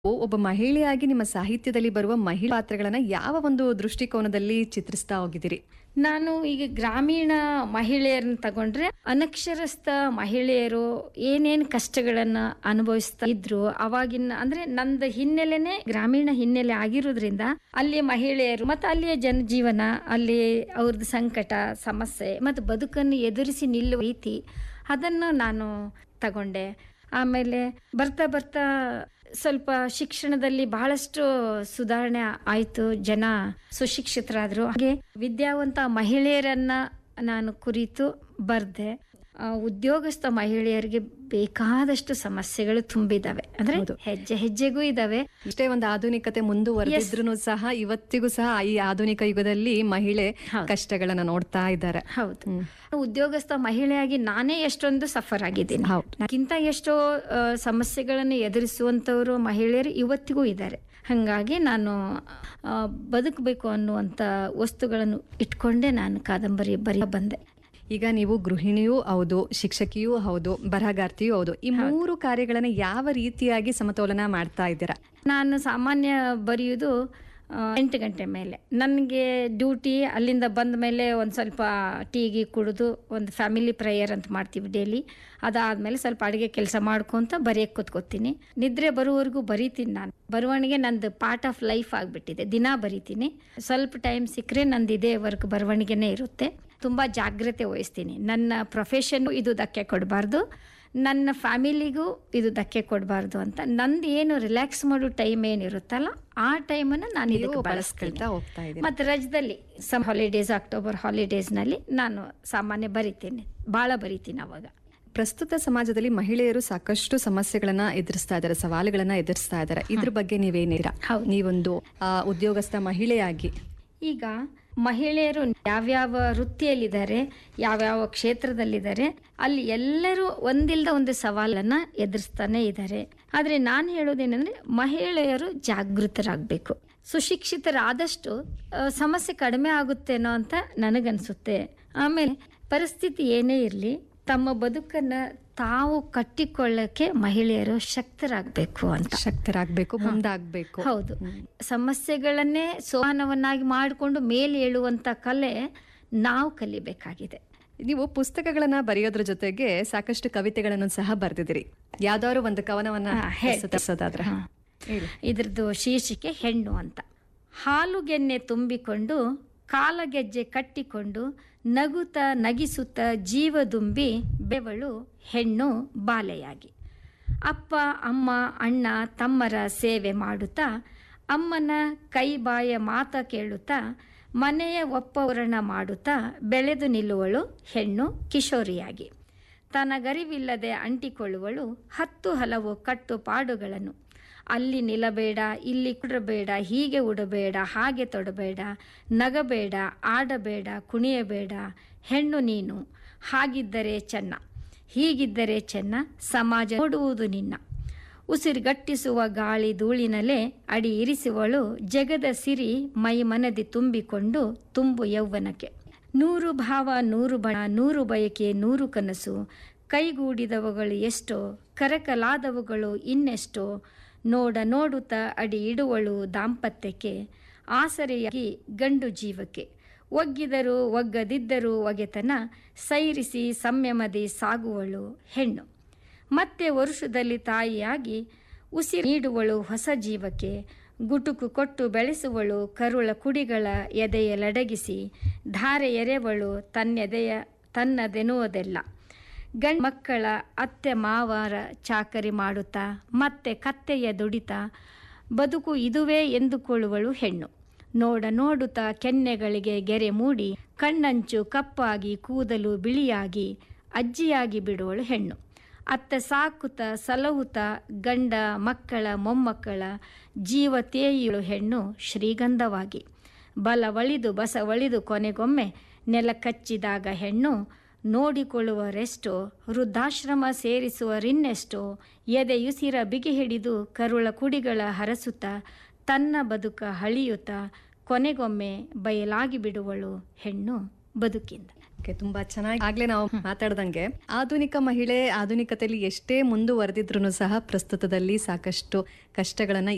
ಒಬ್ಬ ಮಹಿಳೆಯಾಗಿ ನಿಮ್ಮ ಸಾಹಿತ್ಯದಲ್ಲಿ ಬರುವ ಮಹಿಳಾ ಪಾತ್ರಗಳನ್ನ ಯಾವ ಒಂದು ದೃಷ್ಟಿಕೋನದಲ್ಲಿ ಚಿತ್ರಿಸ್ತಾ ಹೋಗಿದ್ದೀರಿ ನಾನು ಈಗ ಗ್ರಾಮೀಣ ಮಹಿಳೆಯರನ್ನ ತಗೊಂಡ್ರೆ ಅನಕ್ಷರಸ್ಥ ಮಹಿಳೆಯರು ಏನೇನು ಕಷ್ಟಗಳನ್ನ ಅನುಭವಿಸ್ತಾ ಇದ್ರು ಅವಾಗಿನ ಅಂದ್ರೆ ನಂದು ಹಿನ್ನೆಲೆನೇ ಗ್ರಾಮೀಣ ಹಿನ್ನೆಲೆ ಆಗಿರೋದ್ರಿಂದ ಅಲ್ಲಿ ಮಹಿಳೆಯರು ಮತ್ತು ಅಲ್ಲಿಯ ಜನಜೀವನ ಅಲ್ಲಿ ಅವ್ರದ್ದು ಸಂಕಟ ಸಮಸ್ಯೆ ಮತ್ತು ಬದುಕನ್ನು ಎದುರಿಸಿ ನಿಲ್ಲುವ ರೀತಿ ಅದನ್ನು ನಾನು ತಗೊಂಡೆ ಆಮೇಲೆ ಬರ್ತಾ ಬರ್ತಾ ಸ್ವಲ್ಪ ಶಿಕ್ಷಣದಲ್ಲಿ ಬಹಳಷ್ಟು ಸುಧಾರಣೆ ಆಯಿತು ಜನ ಸುಶಿಕ್ಷಿತರಾದರು ಹಾಗೆ ವಿದ್ಯಾವಂತ ಮಹಿಳೆಯರನ್ನ ನಾನು ಕುರಿತು ಬರ್ದೆ ಆ, ಉದ್ಯೋಗಸ್ಥ ಮಹಿಳೆಯರಿಗೆ ಬೇಕಾದಷ್ಟು ಸಮಸ್ಯೆಗಳು ತುಂಬಿದಾವೆ ಅಂದ್ರೆ ಹೆಜ್ಜೆ ಹೆಜ್ಜೆಗೂ ಇದಾವೆ ಇಷ್ಟೇ ಒಂದು ಆಧುನಿಕತೆ ಮುಂದುವರೆದಿದ್ರು ಸಹ ಇವತ್ತಿಗೂ ಸಹ ಈ ಆಧುನಿಕ ಯುಗದಲ್ಲಿ ಮಹಿಳೆ ಕಷ್ಟಗಳನ್ನ ನೋಡ್ತಾ ಇದ್ದಾರೆ ಹೌದು ಉದ್ಯೋಗಸ್ಥ ಮಹಿಳೆಯಾಗಿ ನಾನೇ ಎಷ್ಟೊಂದು ಸಫರ್ ಆಗಿದ್ದೀನಿ ಹೌದು. ನನಗಿಂತ ಎಷ್ಟೋ ಆ, ಸಮಸ್ಯೆಗಳನ್ನು ಎದುರಿಸುವಂತವರು ಮಹಿಳೆಯರು ಇವತ್ತಿಗೂ ಇದ್ದಾರೆ ಹಾಗಾಗಿ ನಾನು ಆ, ಬದುಕಬೇಕು ಅನ್ನುವಂಥ ವಸ್ತುಗಳನ್ನು ಇಟ್ಕೊಂಡೇ ನಾನು ಕಾದಂಬರಿ ಬರಿ ಬಂದೆ ಈಗ ನೀವು ಗೃಹಿಣಿಯೂ ಹೌದು ಶಿಕ್ಷಕಿಯೂ ಹೌದು ಬರಹಗಾರ್ತಿಯೂ ಹೌದು ಈ ಮೂರು ಕಾರ್ಯಗಳನ್ನ ಯಾವ ರೀತಿಯಾಗಿ ಸಮತೋಲನ ಮಾಡ್ತಾ ಇದ್ದೀರಾ ನಾನು ಸಾಮಾನ್ಯ ಬರೆಯುವುದು ಆ, ಎಂಟು ಗಂಟೆ ಮೇಲೆ ನನಗೆ ಡ್ಯೂಟಿ ಅಲ್ಲಿಂದ ಬಂದ ಮೇಲೆ ಒಂದು ಸ್ವಲ್ಪ ಟೀಗಿ ಕುಡಿದು ಒಂದು ಫ್ಯಾಮಿಲಿ ಪ್ರೇಯರ್ ಅಂತ ಮಾಡ್ತೀವಿ ಡೈಲಿ ಅದಾದಮೇಲೆ ಸ್ವಲ್ಪ ಅಡುಗೆ ಕೆಲಸ ಮಾಡ್ಕೊತ ಬರೆಯಕ್ಕೆ ಕೂತ್ಕೋತೀನಿ ನಿದ್ರೆ ಬರುವವರೆಗೂ ಬರೀತೀನಿ ನಾನು ಬರವಣಿಗೆ ನಂದು ಪಾರ್ಟ್ ಆಫ್ ಲೈಫ್ ಆಗಿಬಿಟ್ಟಿದೆ ದಿನ ಬರಿತೀನಿ ಸ್ವಲ್ಪ ಟೈಮ್ ಸಿಕ್ಕರೆ ನಂದು ಇದೇ ವರ್ಕ್ ಬರವಣಿಗೆನೇ ಇರುತ್ತೆ ತುಂಬ ಜಾಗ್ರತೆ ವಹಿಸ್ತೀನಿ ನನ್ನ ಪ್ರೊಫೆಷನ್ ಇದು ಧಕ್ಕೆ ಕೊಡಬಾರ್ದು ನನ್ನ ಫ್ಯಾಮಿಲಿಗೂ ಇದು ಧಕ್ಕೆ ಕೊಡಬಾರ್ದು ಅಂತ ನಂದು ಏನು ರಿಲ್ಯಾಕ್ಸ್ ಮಾಡೋ ಟೈಮ್ ಏನಿರುತ್ತಲ್ಲ ಆ ಟೈಮನ್ನು ನಾನು ಇದಕ್ಕೆ ಬಳಸ್ಕೊಳ್ತಾ ಬಳಸ್ಕೊಳ್ತಾ ಹೋಗ್ತಾ ಇದ್ದೀರಾ ಮತ್ತು ರಜದಲ್ಲಿ ಸಮ್ ಹಾಲಿಡೇಸ್ ಅಕ್ಟೋಬರ್ ಹಾಲಿಡೇಸ್ನಲ್ಲಿ ನಾನು ಸಾಮಾನ್ಯ ಬರಿತೀನಿ ಭಾಳ ಬರಿತೀನಿ ಅವಾಗ ಪ್ರಸ್ತುತ ಸಮಾಜದಲ್ಲಿ ಮಹಿಳೆಯರು ಸಾಕಷ್ಟು ಸಮಸ್ಯೆಗಳನ್ನ ಎದುರಿಸ್ತಾ ಇದ್ದಾರೆ ಸವಾಲುಗಳನ್ನ ಎದುರಿಸ್ತಾ ಇದ್ದಾರೆ ಇದ್ರ ಬಗ್ಗೆ ನೀವೇನಿರಾ ಹೌದು. ನೀವೊಂದು ಆ, ಉದ್ಯೋಗಸ್ಥ ಮಹಿಳೆಯಾಗಿ ಈಗ ಮಹಿಳೆಯರು ಯಾವ್ಯಾವ ವೃತ್ತಿಯಲ್ಲಿದ್ದಾರೆ ಯಾವ್ಯಾವ ಕ್ಷೇತ್ರದಲ್ಲಿದ್ದಾರೆ ಅಲ್ಲಿ ಎಲ್ಲರೂ ಒಂದಿಲ್ದ ಒಂದು ಸವಾಲನ್ನ ಎದುರಿಸ್ತಾನೆ ಇದ್ದಾರೆ ಆದರೆ ನಾನು ಹೇಳೋದೇನೆಂದ್ರೆ ಮಹಿಳೆಯರು ಜಾಗೃತರಾಗಬೇಕು ಸುಶಿಕ್ಷಿತರಾದಷ್ಟು ಆ, ಸಮಸ್ಯೆ ಕಡಿಮೆ ಆಗುತ್ತೇನೋ ಅಂತ ನನಗನ್ಸುತ್ತೆ ಆಮೇಲೆ ಪರಿಸ್ಥಿತಿ ಏನೇ ಇರಲಿ ತಮ್ಮ ಬದುಕನ್ನ ತಾವು ಕಟ್ಟಿಕೊಳ್ಳಕ್ಕೆ ಮಹಿಳೆಯರು ಶಕ್ತರಾಗಬೇಕು ಅಂತ ಶಕ್ತರಾಗ್ಬೇಕು ಮುಂದಾಗ್ಬೇಕು ಹೌದು ಸಮಸ್ಯೆಗಳನ್ನೇ ಸೋಪಾನವನ್ನಾಗಿ ಮಾಡಿಕೊಂಡು ಮೇಲೆ ಏಳುವಂತ ಕಲೆ ನಾವು ಕಲಿಬೇಕಾಗಿದೆ ನೀವು ಪುಸ್ತಕಗಳನ್ನ ಬರೆಯೋದ್ರ ಜೊತೆಗೆ ಸಾಕಷ್ಟು ಕವಿತೆಗಳನ್ನು ಸಹ ಬರೆದಿದ್ದೀರಿ ಯಾವ್ದಾದ್ರು ಒಂದು ಕವನವನ್ನ ಹಾ, ಹೇಳ್ತೆ. ಪ್ರಸ್ತುತಪಡಿಸೋದಾದ್ರೆ ಹಾ. ಇದ್ರದ್ದು ಶೀರ್ಷಿಕೆ ಹೆಣ್ಣು ಅಂತ ಹಾಲುಗೆನ್ನೆ ತುಂಬಿಕೊಂಡು ಕಾಲಗೆಜ್ಜೆ ಕಟ್ಟಿಕೊಂಡು ನಗುತ್ತ ನಗಿಸುತ್ತ ಜೀವದುಂಬಿ ಬೆವಳು ಹೆಣ್ಣು ಬಾಲೆಯಾಗಿ ಅಪ್ಪ ಅಮ್ಮ ಅಣ್ಣ ತಮ್ಮರ ಸೇವೆ ಮಾಡುತ್ತಾ ಅಮ್ಮನ ಕೈ ಬಾಯ ಮಾತ ಕೇಳುತ್ತಾ ಮನೆಯ ಒಪ್ಪವರಣ ಮಾಡುತ್ತಾ ಬೆಳೆದು ನಿಲ್ಲುವಳು ಹೆಣ್ಣು ಕಿಶೋರಿಯಾಗಿ ತನಗರಿವಿಲ್ಲದೆ ಅಂಟಿಕೊಳ್ಳುವಳು ಹತ್ತು ಹಲವು ಕಟ್ಟುಪಾಡುಗಳನ್ನು ಅಲ್ಲಿ ನಿಲ್ಲಬೇಡ ಇಲ್ಲಿ ಕುಡಬೇಡ ಹೀಗೆ ಉಡಬೇಡ ಹಾಗೆ ತೊಡಬೇಡ ನಗಬೇಡ ಆಡಬೇಡ ಕುಣಿಯಬೇಡ ಹೆಣ್ಣು ನೀನು ಹಾಗಿದ್ದರೆ ಚೆನ್ನ ಹೀಗಿದ್ದರೆ ಚೆನ್ನ ಸಮಾಜ ನೋಡುವುದು ನಿನ್ನ ಉಸಿರುಗಟ್ಟಿಸುವ ಗಾಳಿ ಧೂಳಿನಲ್ಲೇ ಅಡಿ ಇರಿಸುವಳು ಜಗದ ಸಿರಿ ಮೈ ಮನದಿ ತುಂಬಿಕೊಂಡು ತುಂಬು ಯೌವನಕ್ಕೆ ನೂರು ಭಾವ ನೂರು ಬಣ ನೂರು ಬಯಕೆ ನೂರು ಕನಸು ಕೈಗೂಡಿದವುಗಳು ಎಷ್ಟೋ ಕರಕಲಾದವುಗಳು ಇನ್ನೆಷ್ಟೋ ನೋಡ ನೋಡುತ್ತಾ ಅಡಿ ಇಡುವಳು ದಾಂಪತ್ಯಕ್ಕೆ ಆಸರೆಯಾಗಿ ಗಂಡು ಜೀವಕ್ಕೆ ಒಗ್ಗಿದರೂ ಒಗ್ಗದಿದ್ದರೂ ಒಗೆತನ ಸೈರಿಸಿ ಸಂಯಮದಿ ಸಾಗುವಳು ಹೆಣ್ಣು ಮತ್ತೆ ವರುಷದಲ್ಲಿ ತಾಯಿಯಾಗಿ ಉಸಿರು ನೀಡುವಳು ಹೊಸ ಜೀವಕ್ಕೆ ಗುಟುಕು ಕೊಟ್ಟು ಬೆಳೆಸುವಳು ಕರುಳ ಕುಡಿಗಳ ಎದೆಯಲಡಗಿಸಿ ಧಾರೆ ಎರೆವಳು ತನ್ನೆದೆಯ ತನ್ನದೆನ್ನುವುದೆಲ್ಲ ಗಂಡು ಮಕ್ಕಳ ಅತ್ತೆ ಮಾವರ ಚಾಕರಿ ಮಾಡುತ್ತಾ ಮತ್ತೆ ಕತ್ತೆಯ ದುಡಿತ ಬದುಕು ಇದುವೇ ಎಂದುಕೊಳ್ಳುವಳು ಹೆಣ್ಣು ನೋಡ ನೋಡುತ್ತಾ ಕೆನ್ನೆಗಳಿಗೆ ಗೆರೆ ಮೂಡಿ ಕಣ್ಣಂಚು ಕಪ್ಪಾಗಿ ಕೂದಲು ಬಿಳಿಯಾಗಿ ಅಜ್ಜಿಯಾಗಿ ಬಿಡುವಳು ಹೆಣ್ಣು ಅತ್ತ ಸಾಕುತ್ತ ಸಲಹುತ್ತ ಗಂಡ ಮಕ್ಕಳ ಮೊಮ್ಮಕ್ಕಳ ಜೀವ ತೇಯುಳು ಹೆಣ್ಣು ಶ್ರೀಗಂಧವಾಗಿ ಬಲವಳಿದು ಬಸವಳಿದು ಕೊನೆಗೊಮ್ಮೆ ನೆಲ ಕಚ್ಚಿದಾಗ ಹೆಣ್ಣು ನೋಡಿಕೊಳ್ಳುವರೆಷ್ಟೋ ವೃದ್ಧಾಶ್ರಮ ಸೇರಿಸುವರಿನ್ನೆಷ್ಟೋ ಎದೆಯುಸಿರ ಬಿಗಿ ಹಿಡಿದು ಕರುಳ ಕುಡಿಗಳ ಹರಸುತ್ತ ತನ್ನ ಬದುಕ ಹಳಿಯುತ್ತ ಕೊನೆಗೊಮ್ಮೆ ಬಯಲಾಗಿ ಬಿಡುವಳು ಹೆಣ್ಣು ಬದುಕಿಂದ ಓಕೆ ತುಂಬಾ ಚೆನ್ನಾಗಿ ಆಗ್ಲೇ ನಾವು ಮಾತಾಡ್ದಂಗೆ ಆಧುನಿಕ ಮಹಿಳೆ ಆಧುನಿಕತೆಯಲ್ಲಿ ಎಷ್ಟೇ ಮುಂದುವರೆದಿದ್ರು ಸಹ ಪ್ರಸ್ತುತದಲ್ಲಿ ಸಾಕಷ್ಟು ಕಷ್ಟಗಳನ್ನ